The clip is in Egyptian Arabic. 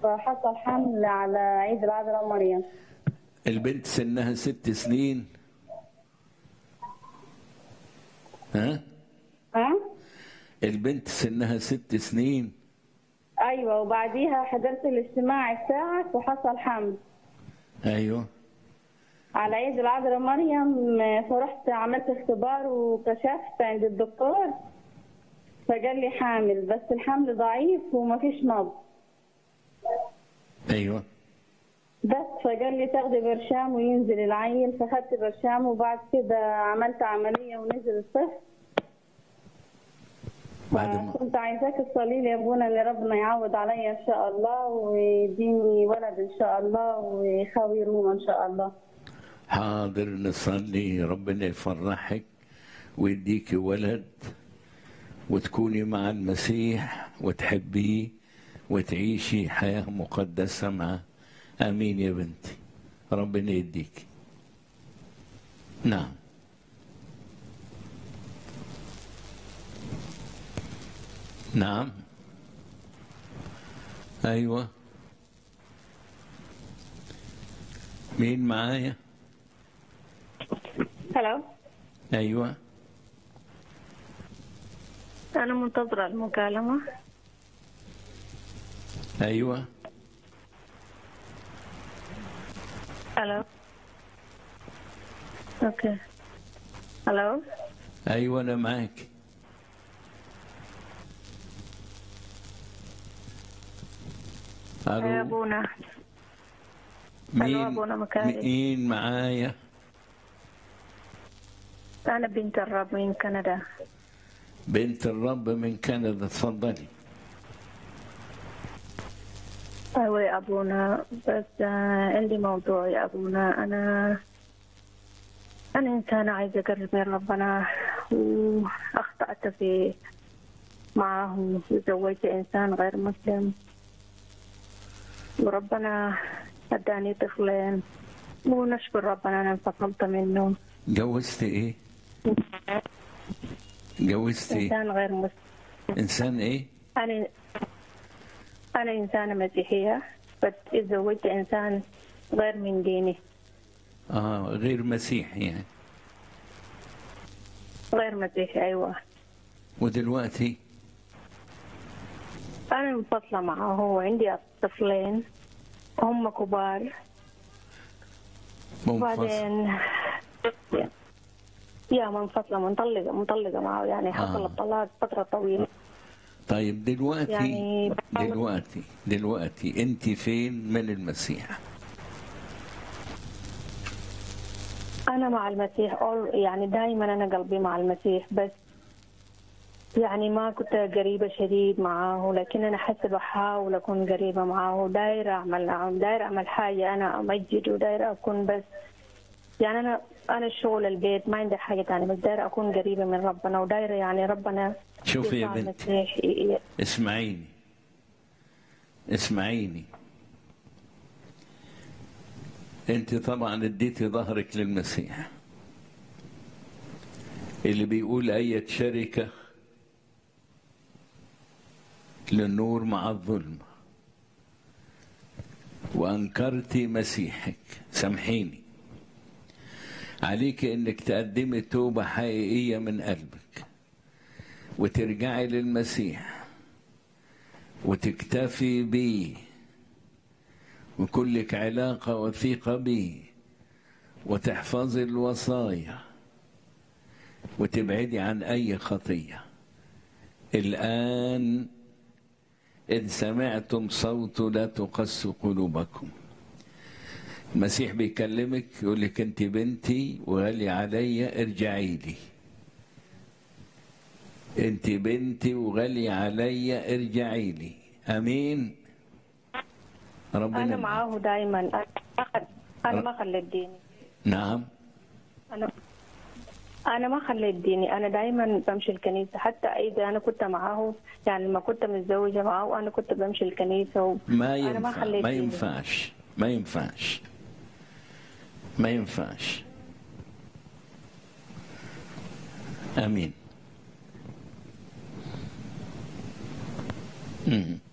فحصل حمل على عيد العذراء مريم البنت سنها ست سنين ها ها البنت سنها ست سنين ايوه وبعديها حضرت الاجتماع بتاعك وحصل حمل ايوه على عيد العذراء مريم فرحت عملت اختبار وكشفت عند الدكتور فقال لي حامل بس الحمل ضعيف ومفيش نبض ايوه بس فقال لي تاخدي برشام وينزل العيل فخدت برشام وبعد كده عملت عملية ونزل الطفل بعد ما كنت عايزاك تصلي لي يا ابونا ان ربنا يعوض عليا ان شاء الله ويديني ولد ان شاء الله ويخاوي روما ان شاء الله حاضر نصلي ربنا يفرحك ويديكي ولد وتكوني مع المسيح وتحبيه وتعيشي حياة مقدسة معه آمين يا بنتي ربنا يديك نعم نعم أيوة مين معايا هلو أيوة أنا منتظرة المكالمة أيوة هلو أوكي هلو أيوة أنا معاك يا ألو أبونا مين أبونا مكاري. مين معايا أنا بنت الرب من كندا بنت الرب من كندا اتفضلي أيوة يا أبونا بس آه، عندي موضوع يا أبونا أنا أنا إنسانة عايزة أقرب من ربنا وأخطأت في معه وتزوجت إنسان غير مسلم وربنا أداني طفلين ونشكر ربنا أنا انفصلت منه جوزت إيه؟ جوزت إيه؟ إنسان غير مسلم إنسان إيه؟ أنا أنا إنسانة مسيحية بس تزوجت إنسان غير من ديني آه غير مسيحي يعني غير مسيحي أيوة ودلوقتي أنا منفصلة معه وعندي طفلين هم كبار منفصل وبعدين يا منفصلة مطلقة مطلقة معه يعني حصل آه. الطلاق فترة طويلة طيب دلوقتي يعني- دلوقتي دلوقتي أنت فين من المسيح؟ أنا مع المسيح أول- يعني دائما أنا قلبي مع المسيح بس يعني ما كنت قريبة شديد معاه لكن أنا حتى بحاول أكون قريبة معاه دايرة أعمل دايرة أعمل حاجة أنا أمجد ودايرة أكون بس يعني أنا أنا الشغل البيت ما عندي حاجة تانية بس دايرة أكون قريبة من ربنا ودايرة يعني ربنا شوفي يا يسوع بنتي المسيح ي- ي- اسمعيني اسمعيني انت طبعا اديتي ظهرك للمسيح اللي بيقول اية شركة للنور مع الظلم وانكرتي مسيحك سامحيني عليك انك تقدمي توبة حقيقية من قلبك وترجعي للمسيح وتكتفي بيه وكلك علاقة وثيقة بيه وتحفظي الوصايا وتبعدي عن أي خطية الآن إن سمعتم صوته لا تقس قلوبكم المسيح بيكلمك يقول لك أنت بنتي وغالية عليا ارجعي لي انت بنتي وغالية عليا ارجعي لي امين ربنا أنا معك. معاه دائما أنا ما خل- أنا ما خليت ديني نعم أنا أنا ما خليت ديني أنا دائما بمشي الكنيسة حتى إذا أنا كنت معاه يعني لما كنت متزوجة معاه أنا كنت بمشي الكنيسة و... ما أنا ينفع ما خليت ما ديني. ينفعش ما ينفعش ما ينفعش امين مم.